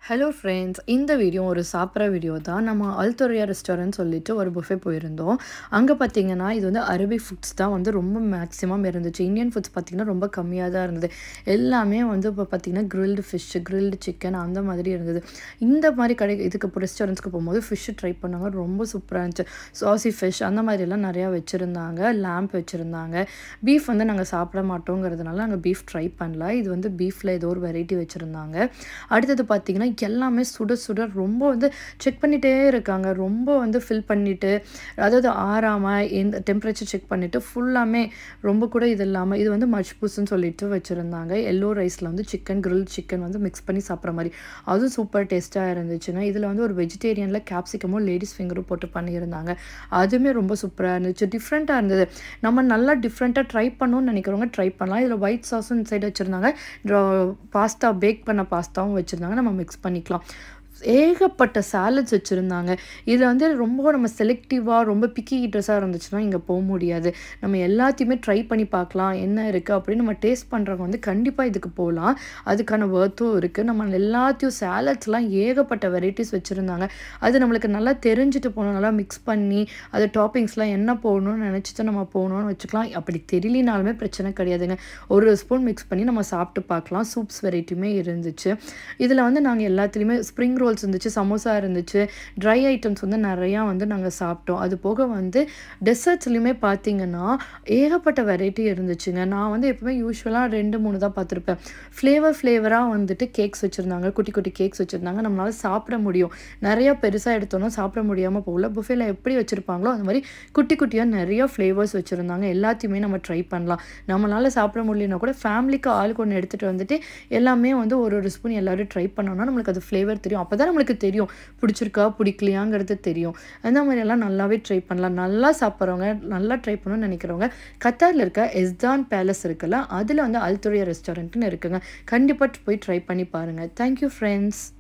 hello friends இந்த video ஒரு சாப்பிட்ற வீடியோ தான் நம்ம அல்தொரியா ரெஸ்டாரண்ட் சொல்லிட்டு ஒரு புஃபே போயிருந்தோம் அங்கே பார்த்தீங்கன்னா இது வந்து அரபிக் ஃபுட்ஸ் தான் வந்து ரொம்ப மேக்ஸிமம் இருந்துச்சு இந்தியன் ஃபுட்ஸ் பார்த்திங்கன்னா ரொம்ப கம்மியாக தான் இருந்தது எல்லாமே வந்து இப்போ பார்த்திங்கன்னா கிரில்டு ஃபிஷ்ஷு கிரில்டு சிக்கன் அந்த மாதிரி இருந்தது இந்த மாதிரி கடை இதுக்கு இப்போ ரெஸ்டாரண்ட்ஸ்க்கு போகும்போது ஃபிஷ்ஷு ட்ரை பண்ணாங்க ரொம்ப சூப்பராக இருந்துச்சு சாசி ஃபிஷ் அந்த மாதிரிலாம் நிறையா வச்சுருந்தாங்க லேம்ப் வச்சுருந்தாங்க பீஃப் வந்து நாங்கள் சாப்பிட மாட்டோங்கிறதுனால நாங்கள் பீஃப் ட்ரை பண்ணல இது வந்து பீஃபில் ஏதோ ஒரு வெரைட்டி வச்சுருந்தாங்க அடுத்தது பார்த்திங்கன்னா எல்லாமே சுட சுட ரொம்ப வந்து செக் பண்ணிகிட்டே இருக்காங்க ரொம்ப வந்து ஃபில் பண்ணிவிட்டு அதாவது ஆறாமல் இந்த டெம்பரேச்சர் செக் பண்ணிவிட்டு ஃபுல்லாமே ரொம்ப கூட இது இல்லாமல் இது வந்து மஷ்பூஸ்ன்னு சொல்லிட்டு வச்சுருந்தாங்க எல்லோ ரைஸில் வந்து சிக்கன் கிரில் சிக்கன் வந்து மிக்ஸ் பண்ணி சாப்பிட்ற மாதிரி அதுவும் சூப்பர் டேஸ்ட்டாக இருந்துச்சுங்க இதில் வந்து ஒரு வெஜிடேரியனில் கேப்சிகமும் லேடிஸ் ஃபிங்கரும் போட்டு பண்ணியிருந்தாங்க அதுவுமே ரொம்ப சூப்பராக இருந்துச்சு டிஃப்ரெண்ட்டாக இருந்தது நம்ம நல்லா டிஃப்ரெண்ட்டாக ட்ரை பண்ணணும்னு நினைக்கிறவங்க ட்ரை பண்ணலாம் இதில் ஒயிட் சாஸும் இந்த சைடு வச்சுருந்தாங்க பாஸ்தா பேக் பண்ண பாஸ்தாவும் வச்சுருந்தாங்க நம்ம மிக்ஸ் பண்ணிக்கலாம் ஏகப்பட்ட சாலட்ஸ் வச்சுருந்தாங்க இதில் வந்து ரொம்ப நம்ம செலக்டிவாக ரொம்ப பிக்கி ஈட்டர்ஸாக இருந்துச்சுன்னா இங்கே போக முடியாது நம்ம எல்லாத்தையுமே ட்ரை பண்ணி பார்க்கலாம் என்ன இருக்குது அப்படின்னு நம்ம டேஸ்ட் பண்ணுறவங்க வந்து கண்டிப்பாக இதுக்கு போகலாம் அதுக்கான ஒர்த்தும் இருக்குது நம்ம எல்லாத்தையும் சாலட்ஸ்லாம் ஏகப்பட்ட வெரைட்டிஸ் வச்சுருந்தாங்க அது நம்மளுக்கு நல்லா தெரிஞ்சுட்டு போகணும் நல்லா மிக்ஸ் பண்ணி அது டாப்பிங்ஸ்லாம் என்ன போகணும்னு நினச்சிட்டு நம்ம போகணும்னு வச்சுக்கலாம் அப்படி தெரியலினாலுமே பிரச்சனை கிடையாதுங்க ஒரு ஸ்பூன் மிக்ஸ் பண்ணி நம்ம சாப்பிட்டு பார்க்கலாம் சூப்ஸ் வெரைட்டியுமே இருந்துச்சு இதில் வந்து நாங்கள் எல்லாத்துலேயுமே ஸ்ப்ரிங் ரோல்ஸ் இருந்துச்சு சமோசா இருந்துச்சு ட்ரை ஐட்டம்ஸ் வந்து நிறையா வந்து நாங்கள் சாப்பிட்டோம் அது போக வந்து டெசர்ட்ஸ்லையுமே பார்த்தீங்கன்னா ஏகப்பட்ட வெரைட்டி இருந்துச்சுங்க நான் வந்து எப்பவுமே யூஸ்வலாக ரெண்டு மூணு தான் பார்த்துருப்பேன் ஃப்ளேவர் ஃப்ளேவராக வந்துட்டு கேக்ஸ் வச்சுருந்தாங்க குட்டி குட்டி கேக்ஸ் வச்சுருந்தாங்க நம்மளால சாப்பிட முடியும் நிறையா பெருசாக எடுத்தோம்னா சாப்பிட முடியாமல் போகல புஃபேல எப்படி வச்சுருப்பாங்களோ அந்த மாதிரி குட்டி குட்டியாக நிறைய ஃப்ளேவர்ஸ் வச்சுருந்தாங்க எல்லாத்தையுமே நம்ம ட்ரை பண்ணலாம் நம்மளால் சாப்பிட முடியலனா கூட ஃபேமிலிக்கு ஆளுக்கு ஒன்று எடுத்துகிட்டு வந்துட்டு எல்லாமே வந்து ஒரு ஒரு ஸ்பூன் எல்லோரும் ட்ரை பண்ணோம்னா நம்மளுக்கு அது ஃப்ளேவர் தெரியும் அப்போ தான் நம்மளுக்கு தெரியும் பிடிச்சிருக்கா பிடிக்கலையாங்கிறது தெரியும் அந்த மாதிரியெல்லாம் நல்லாவே ட்ரை பண்ணலாம் நல்லா சாப்பிட்றவங்க நல்லா ட்ரை பண்ணணும்னு நினைக்கிறவங்க கத்தாரில் இருக்க எஸ்தான் பேலஸ் இருக்குல்ல அதில் வந்து அல்துரியா ரெஸ்டாரண்ட்னு இருக்குங்க கண்டிப்பாக போய் ட்ரை பண்ணி பாருங்கள் தேங்க்யூ ஃப்ரெண்ட்ஸ்